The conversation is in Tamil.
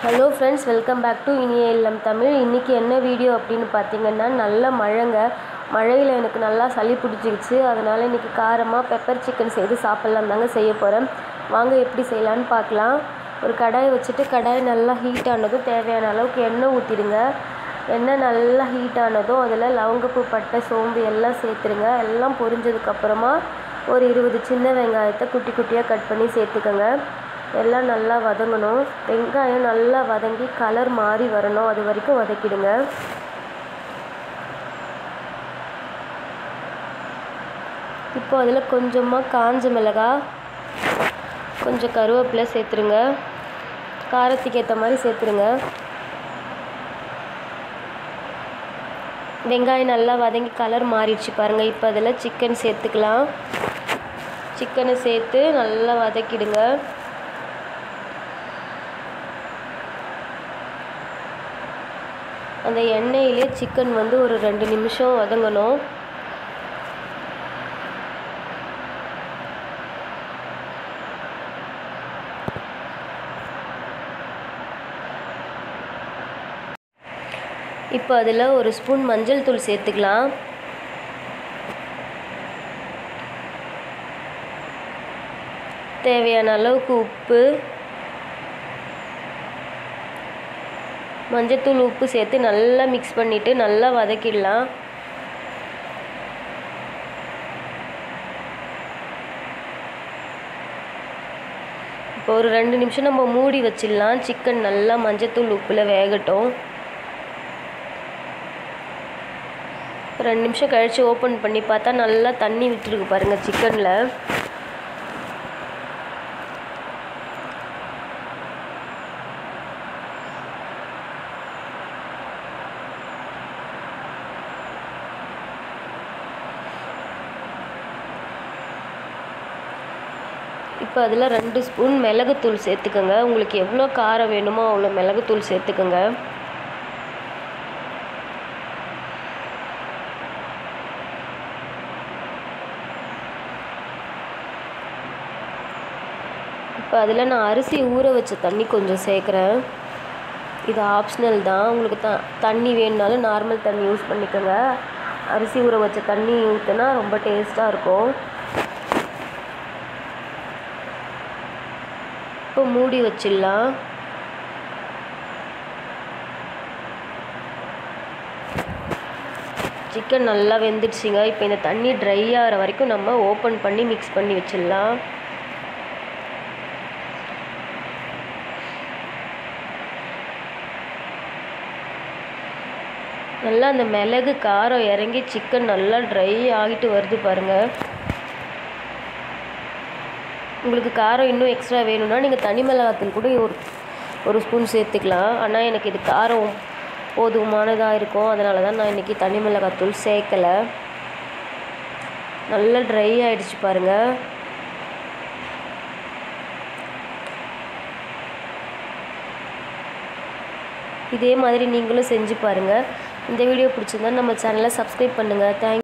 hello friends welcome back to இனிய இல்லம் தமிழ் இன்றைக்கி என்ன வீடியோ அப்படின்னு பார்த்தீங்கன்னா நல்ல மழைங்க மழையில் எனக்கு நல்லா சளி பிடிச்சிருச்சு அதனால் இன்றைக்கி காரமாக பெப்பர் சிக்கன் செய்து சாப்பிட்லாம் தாங்க செய்ய போகிறேன் வாங்க எப்படி செய்யலான்னு பார்க்கலாம் ஒரு கடாயை வச்சுட்டு கடாய் நல்லா ஹீட் ஆனதும் தேவையான அளவுக்கு எண்ணெய் ஊற்றிடுங்க எண்ணெய் நல்லா ஹீட் ஆனதும் அதில் லவங்கப்பூ பட்டை சோம்பு எல்லாம் சேர்த்துருங்க எல்லாம் பொரிஞ்சதுக்கப்புறமா ஒரு இருபது சின்ன வெங்காயத்தை குட்டி குட்டியாக கட் பண்ணி சேர்த்துக்கோங்க எல்லாம் நல்லா வதங்கணும் வெங்காயம் நல்லா வதங்கி கலர் மாறி வரணும் அது வரைக்கும் வதக்கிடுங்க இப்போ அதில் கொஞ்சமாக காஞ்ச மிளகாய் கொஞ்சம் கருவேப்பிலை சேர்த்துருங்க காரத்துக்கு ஏற்ற மாதிரி சேர்த்துருங்க வெங்காயம் நல்லா வதங்கி கலர் மாறிடுச்சு பாருங்கள் இப்போ அதில் சிக்கன் சேர்த்துக்கலாம் சிக்கனை சேர்த்து நல்லா வதக்கிடுங்க அந்த எண்ணெயிலே சிக்கன் வந்து ஒரு ரெண்டு நிமிஷம் வதங்கணும் இப்போ அதில் ஒரு ஸ்பூன் மஞ்சள் தூள் சேர்த்துக்கலாம் தேவையான அளவுக்கு உப்பு மஞ்சத்தூள் உப்பு சேர்த்து நல்லா மிக்ஸ் பண்ணிவிட்டு நல்லா வதக்கிடலாம் இப்போ ஒரு ரெண்டு நிமிஷம் நம்ம மூடி வச்சிடலாம் சிக்கன் நல்லா மஞ்சத்தூள் உப்பில் வேகட்டும் ரெண்டு நிமிஷம் கழித்து ஓப்பன் பண்ணி பார்த்தா நல்லா தண்ணி விட்டுருக்கு பாருங்கள் சிக்கனில் இப்போ அதில் ரெண்டு ஸ்பூன் மிளகுத்தூள் சேர்த்துக்கோங்க உங்களுக்கு எவ்வளோ காரம் வேணுமோ அவ்வளோ மிளகுத்தூள் சேர்த்துக்கோங்க இப்போ அதில் நான் அரிசி ஊற வச்ச தண்ணி கொஞ்சம் சேர்க்குறேன் இது ஆப்ஷனல் தான் உங்களுக்கு த தண்ணி வேணுனாலும் நார்மல் தண்ணி யூஸ் பண்ணிக்கோங்க அரிசி ஊற வச்ச தண்ணி ஊற்றினா ரொம்ப டேஸ்ட்டாக இருக்கும் இப்போ மூடி வச்சிடலாம் சிக்கன் நல்லா வெந்துடுச்சுங்க இப்போ இந்த தண்ணி ட்ரை ஆகிற வரைக்கும் நம்ம ஓப்பன் பண்ணி மிக்ஸ் பண்ணி வச்சிடலாம் நல்லா அந்த மிளகு காரம் இறங்கி சிக்கன் நல்லா ட்ரை ஆகிட்டு வருது பாருங்கள் உங்களுக்கு காரம் இன்னும் எக்ஸ்ட்ரா வேணும்னா நீங்கள் தனி மிளகாத்தூள் கூட ஒரு ஒரு ஸ்பூன் சேர்த்துக்கலாம் ஆனால் எனக்கு இது காரம் போதுமானதாக இருக்கும் அதனால தான் நான் இன்றைக்கி தனி மிளகாத்தூள் சேர்க்கலை நல்லா ட்ரை ஆகிடுச்சு பாருங்கள் இதே மாதிரி நீங்களும் செஞ்சு பாருங்கள் இந்த வீடியோ பிடிச்சிருந்தா நம்ம சேனலை சப்ஸ்கிரைப் பண்ணுங்கள் தேங்க்